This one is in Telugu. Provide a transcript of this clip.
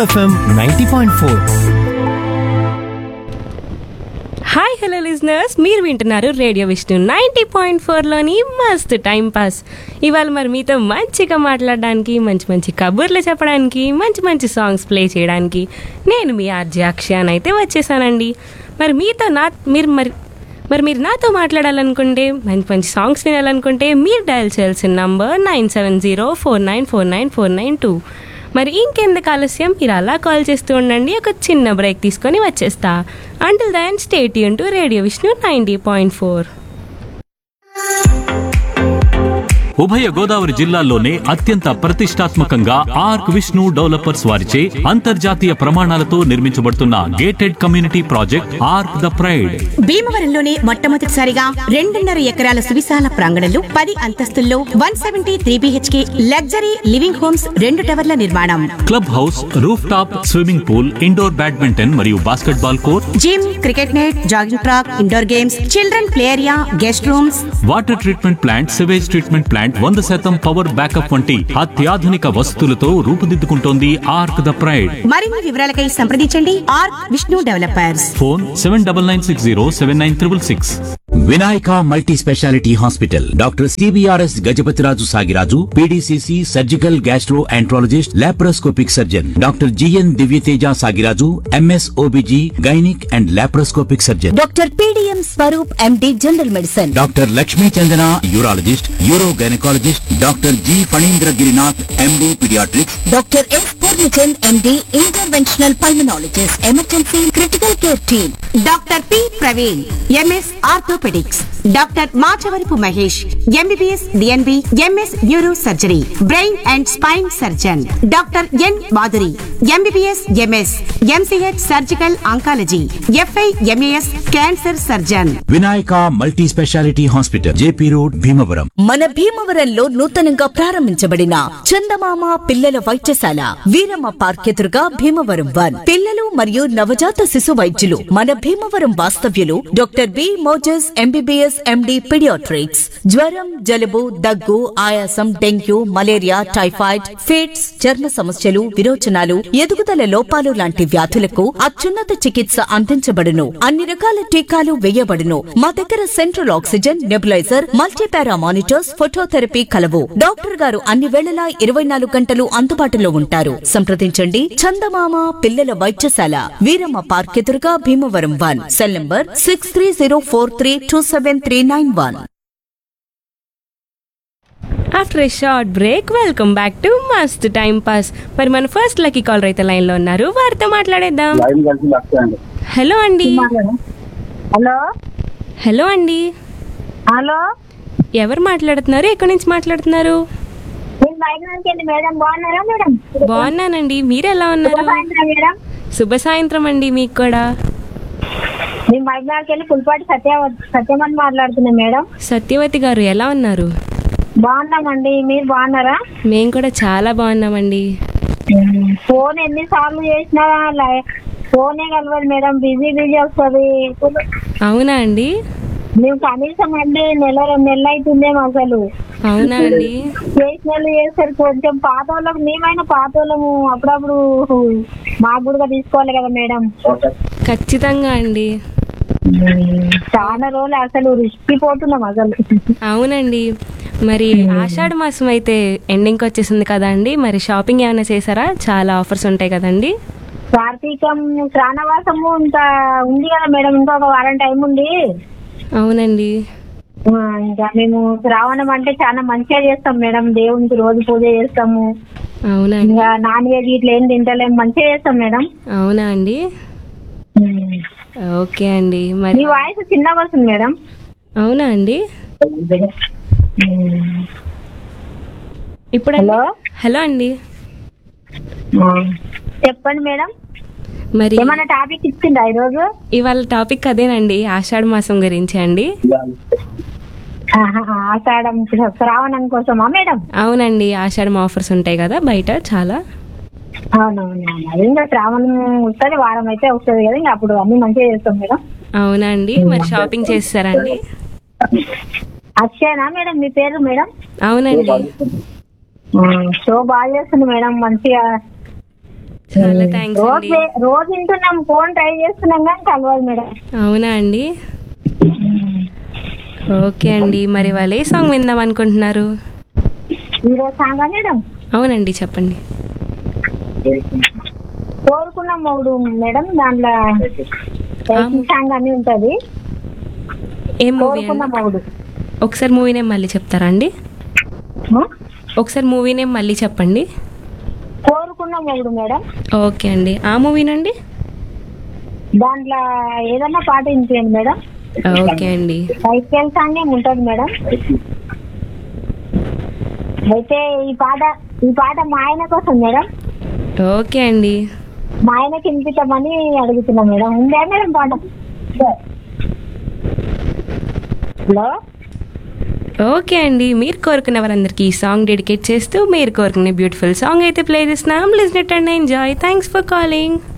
FM ninety point four hi hello listeners మీరు వింటున్నారు రేడియో విష్ణు నైంటీ పాయింట్ ఫోర్లోని మస్తు టైం పాస్ ఇవాళ మరి మీతో మంచిగా మాట్లాడడానికి మంచి మంచి కబుర్లు చెప్పడానికి మంచి మంచి సాంగ్స్ ప్లే చేయడానికి నేను మీ ఆర్జే అక్షయాన్ అయితే వచ్చేసానండి మరి మీతో నా మీరు మరి మరి మీరు నాతో మాట్లాడాలనుకుంటే మంచి మంచి సాంగ్స్ వినాలనుకుంటే మీరు డయల్ చేయాల్సిన number nine seven zero four nine four nine four nine two మరి ఇంకెందుకు ఆలస్యం మీరు అలా కాల్ చేస్తూ ఉండండి ఒక చిన్న బ్రేక్ తీసుకొని వచ్చేస్తా అంటిల్ దన్ స్టేట్ యూన్ to radio Vishnu ninety point four ఉభయ గోదావరి జిల్లాల్లోనే అత్యంత ప్రతిష్టాత్మకంగా ఆర్క్ విష్ణు డెవలపర్స్ వారిచే అంతర్జాతీయ ప్రమాణాలతో నిర్మించబడుతున్న gated community project Arc the Pride భీమవరంలోనే మొట్టమొదటిసారిగా రెండున్నర ఎకరాల సువిశాల ప్రాంగణంలో పది అంతస్తుల్లో one seventy three B H K luxury living homes రెండు టవర్ల నిర్మాణం club house roof top swimming pool indoor badminton మరియు basketball court gym cricket net jogging track indoor games children play area guest rooms water treatment plant sewage treatment plant వంద శాతం పవర్ బ్యాకప్ వంటి అత్యాధునిక వసతులతో రూపుదిద్దుకుంటోంది ఆర్క్ ద ప్రైడ్ మరిన్ని వివరాలకై సంప్రదించండి R Vishnu developers phone seven double nine six zero seven nine triple six Vinayaka multi speciality hospital doctor C B R S Gajapathiraju Sagiraju P D C C surgical gastroenterologist laparoscopic surgeon doctor G N Divyateja Sagiraju M S O B G gynaec and laparoscopic surgeon doctor P D M Swaroop M D general medicine doctor Lakshmi Chandana urologist uro gynaecologist doctor G Phanindra Girinath M D paediatrics doctor S Purnachand M D interventional pulmonologist emergency critical care team doctor P Praveen M S orthopaedics doctor Machavarapu Mahesh M B B S D N B M S neuro surgery brain and spine surgeon doctor N Madhuri M B B S M S M C H surgical oncology F I M A S cancer surgeon Vinayaka multi speciality hospital J P road Bhimavaram మన భీమవరంలో నూతనంగా ప్రారంభించబడిన చందమామ పిల్లల వైద్యశాల వీరమ్మ పార్క్ ఎదురుగా భీమవరం వన్ పిల్లలు మరియు నవజాత శిశు వైద్యులు మన భీమవరం వాస్తవ్యులు doctor B Moses M B B S M D paediatrics జ్వరం జలుబు దగ్గు ఆయాసం డెంగ్యూ మలేరియా టైఫాయిడ్ ఫిట్స్ చర్మ సమస్యలు విరోచనాలు ఎదుగుదల లోపాలు లాంటి వ్యాధులకు అత్యున్నత చికిత్స అందించబడును అన్ని రకాల టీకాలు వేయబడును మా దగ్గర central oxygen nebuliser multipara monitors phototherapy కలవు డాక్టర్ గారు అన్ని వేళలా ఇరవై నాలుగు గంటలు అందుబాటులో ఉంటారు సంప్రదించండి చందమామ పిల్లల వైద్యశాల వీరమ్మ పార్క్ ఎదురుగా Bhimavaram one cell number six three zero four three two seven three nine one after a short break welcome back to Mast time pass మరి మన ఫస్ట్ లక్కీ కాలర్ అయితే లైన్లో ఉన్నారు వారితో మాట్లాడేద్దాం లైన్ కలిసి లక్ష అండి హలో అండి హలో హలో అండి హలో ఎవరు మాట్లాడుతున్నారు ఎక్కడి నుంచి మాట్లాడుతున్నారు నేను బయట నుంచి వెళ్ళి మేడం బాగున్నారా మేడం బాగున్నానండి మీరు ఎలా శుభ ఉన్నారు సాయంత్రం మేడం శుభ సాయంత్రం అండి మీకు కూడా నేను బయటకి వెళ్ళి పులిపాటి సత్య సత్యమని మాట్లాడుతున్నా మేడం సత్యవతి గారు ఎలా ఉన్నారు బాగున్నామండి మీరు బాగున్నారా మేము కూడా చాలా బాగున్నామండి ఫోన్ ఎన్నిసార్లు చేసినా లై- ఫోనే కలవదు మేడం బిజీ బిజీ వస్తుంది అవునా అండి మేము కనీసం అండి నెల రెండు నెలలు అవుతుందేమో అసలు అవునా అండి చేసిన వాళ్ళు చేస్తారు కొంచెం పాత వాళ్ళకు మేమైనా పాత వాళ్ళము అప్పుడప్పుడు మాకు కూడా తీసుకోవాలి కదా మేడం ఖచ్చితంగా అండి చాలా రోజులు అసలు రిస్కిపోతున్నాం అసలు అవునండి మరి ఆషాఢ మాసం అయితే ఎండింగ్కి వచ్చేసింది కదా అండి మరి షాపింగ్ ఏమైనా చేశారా చాలా ఆఫర్స్ ఉంటాయి కదండి కార్తీకం శ్రావణవాసము ఇంకా ఉంది కదా మేడం ఇంకా ఒక వారం టైం ఉంది అవునండి ఆ, ఇంకా మేము శ్రావణం అంటే చాలా మంచిగా చేస్తాం మేడం దేవునికి రోజు పూజ చేస్తాము అవునండి ఇంకా నాన్ వెజ్ ఇట్లా ఏం తింటలేము మంచిగా చేస్తాం మేడం అవునా అండి ఓకే అండి మరి మీ వాయిస్ చిన్నగా వస్తుంది మేడం అవునా అండి ఇప్పుడు హలో హలో అండి చెప్పండి మేడం మరి ఏమైనా టాపిక్ ఇచ్చిందా ఈరోజు ఇవాళ టాపిక్ అదేనండి ఆషాఢ మాసం గురించి అండి ఆహా, ఆషాఢం శ్రావణం కోసమా మేడం అవునండి ఆషాఢం ఆఫర్స్ ఉంటాయి కదా బయట చాలా అవునవునవును అది ఇంకా శ్రావణం వస్తుంది వారం అయితే వస్తుంది కదా ఇంకా అప్పుడు అన్ని మంచిగా చేస్తాం మేడం అవునండి మరి షాపింగ్ చేస్తారండి అక్షయనా మేడం మీ పేరు మేడం అవునండి షో బాగా చేస్తుంది మేడం మంచిగా చాలా థ్యాంక్స్ రోజు అండి రోజు వింటున్నాం ఫోన్ ట్రై చేస్తున్నాం కానీ కలవదు మేడం అవునా అండి ఓకే అండి మరి వాళ్ళు ఏ సాంగ్ విందాం అనుకుంటున్నారు ఈరోజు సాంగా మేడం అవునండి చెప్పండి కోరుకున్న మూడు మేడం దాంట్లో రైటింగ్ సాంగ్ అని ఉంటది ఏ మూవీ కోరుకున్న అండి మూడు ఒకసారి మూవీ నేమ్ మళ్ళీ చెప్తారా అండి ఒకసారి మూవీ నేమ్ మళ్ళీ చెప్పండి కోరుకున్న మూడు మేడం ఓకే అండి ఆ మూవీనండి దాంట్లో ఏదన్నా పాట వినిపించండి మేడం ఓకే అండి సైకిల్ సాంగ్ ఏమి ఉంటుంది మేడం అయితే ఈ పాట ఈ పాట మా ఆయన కోసం మేడం ఓకే అండి మా ఆయనకి వినిపించమని అడుగుతున్నా మేడం ఉందా మేడం పాట హలో ఓకే అండి మీరు కోరుకున్న వారందరికీ ఈ సాంగ్ డెడికేట్ చేస్తూ మీరు కోరుకునే బ్యూటిఫుల్ సాంగ్ అయితే ప్లే చేస్తున్నాం listen it and enjoy thanks for calling